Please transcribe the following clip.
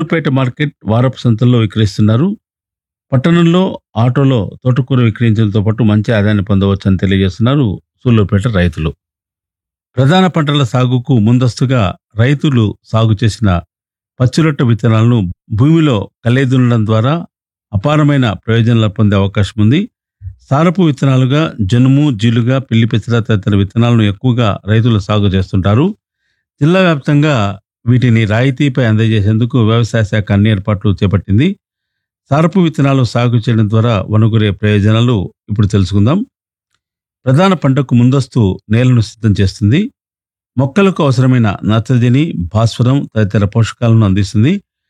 Suryapet market వారపు సంతల్లో విక్రయిస్తున్నారు పట్టణంలో ఆటోలో తోటకూర విక్రయించడంతో పాటు మంచి ఆదాయాన్ని పొందవచ్చని తెలియజేస్తున్నారు సూళ్లూరుపేట రైతులు ప్రధాన పంటల సాగుకు ముందస్తుగా రైతులు సాగు చేసిన పచ్చిరొట్ట విత్తనాలను భూమిలో కలేదునడం ద్వారా అపారమైన ప్రయోజనాలు పొందే అవకాశం ఉంది సారపు విత్తనాలుగా జనుము జీలుగా పిల్లి పెసర తదితర విత్తనాలను ఎక్కువగా రైతులు సాగు చేస్తుంటారు జిల్లా వ్యాప్తంగా వీటిని రాయితీపై అందజేసేందుకు వ్యవసాయ శాఖ అన్ని ఏర్పాట్లు చేపట్టింది సారపు విత్తనాలు సాగు చేయడం ద్వారా వనగురే ప్రయోజనాలు ఇప్పుడు తెలుసుకుందాం ప్రధాన పంటకు ముందస్తు నేలను సిద్ధం చేస్తుంది మొక్కలకు అవసరమైన నత్రజని భాస్వరం తదితర పోషకాలను అందిస్తుంది